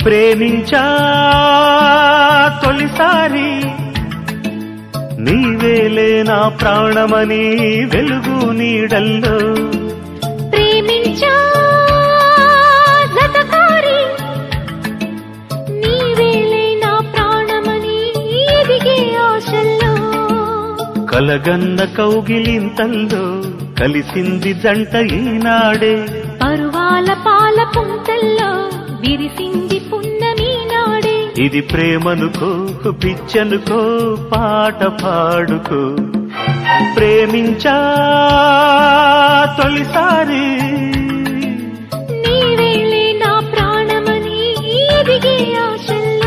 ప్రేమించా తొలిసారి నీవేలే నా ప్రాణమని వెలుగు నీడల్లో ప్రేమించా జతకారి నీవేలే నా ప్రాణమని ఎదిగే ఆశల్లో కలగన్న కౌగిలింతల్లో కలిసింది జంట ఈనాడే పరువాల పాల పుంతల్లో విరిసింది పున్నమి నాడే ఇది ప్రేమనుకో పిచ్చనుకో పాట పాడుకో ప్రేమించా తొలిసారి నీవేలే నా ప్రాణమని ఎదిగే ఆశల్లో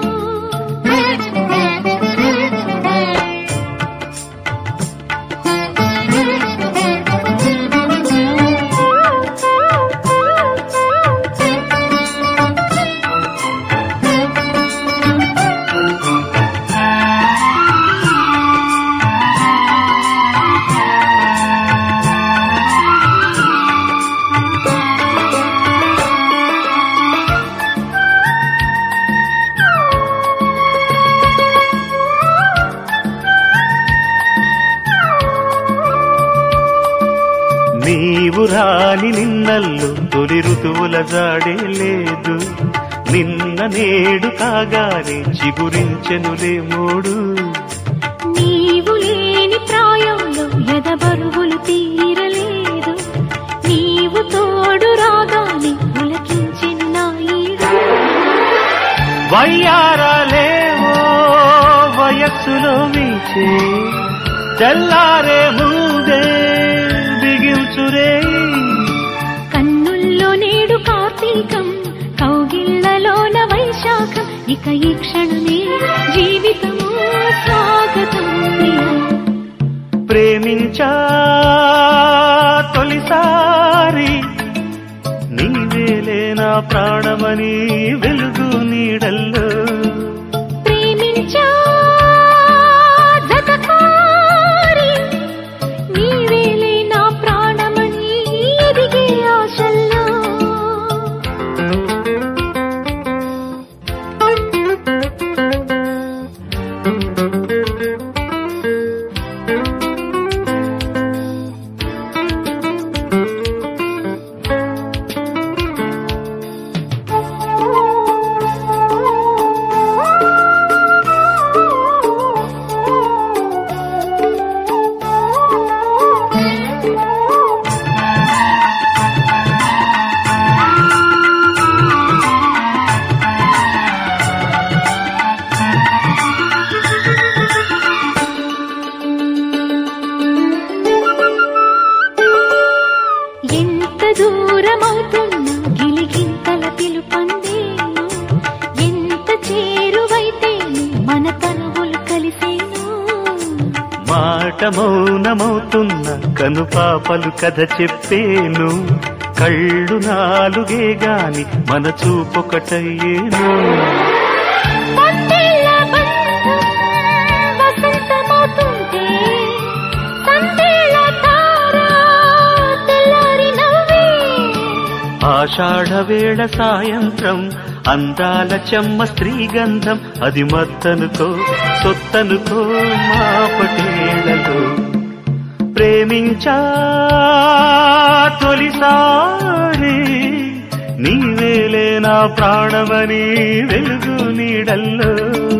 నీవు రాని నిన్నల్లు తొలి ఋతువుల జాడే లేదు నిన్న నేడు కాగానే చిగురించెనులే మూడు నీవు లేని ప్రాయంలో ఎదబరువులు తీరలేదు నీవు తోడు రాగానే పులకించిన నా ఈడు వయ్యారాలేవో వయస్సులో మించే తెల్లారే ముందే బిగించురే కన్నుల్లో నేడు కార్తీకం కౌగిళ్లలోన వైశాఖం ఇక ఈ క్షణమే జీవితము స్వాగతం ప్రేమించా తొలిసారి నీవేలే నా ప్రాణమని వెలుగు నీడల్లో ప్రేమించా జతకారి నీవేలే నా ప్రాణమని ఎదిగే ఆశల్లో ఎంత దూరమవుతున్నా గిలిగింతల పిలుపందేను ఎంత చేరువైతేను మన తనువులు కలిసేను మాట మౌనమవుతున్న కనుపాపలు కథ చెప్పేను కళ్ళు నాలుగే గాని మన చూపొకటయ్యేను వందేళ్ల బంధం వసంతమవుతుంటే సందేళ్ల తార తెల్లారి నవ్వే ఆషాఢ వేళ సాయంత్రం అందాల చెమ్మ స్త్రీగంధం అది మత్తనుకో సొత్తనుకో మా పటేళలో ప్రేమించా తొలిసారి నీవేలే నా ప్రాణమని వెలుగు నీడల్లో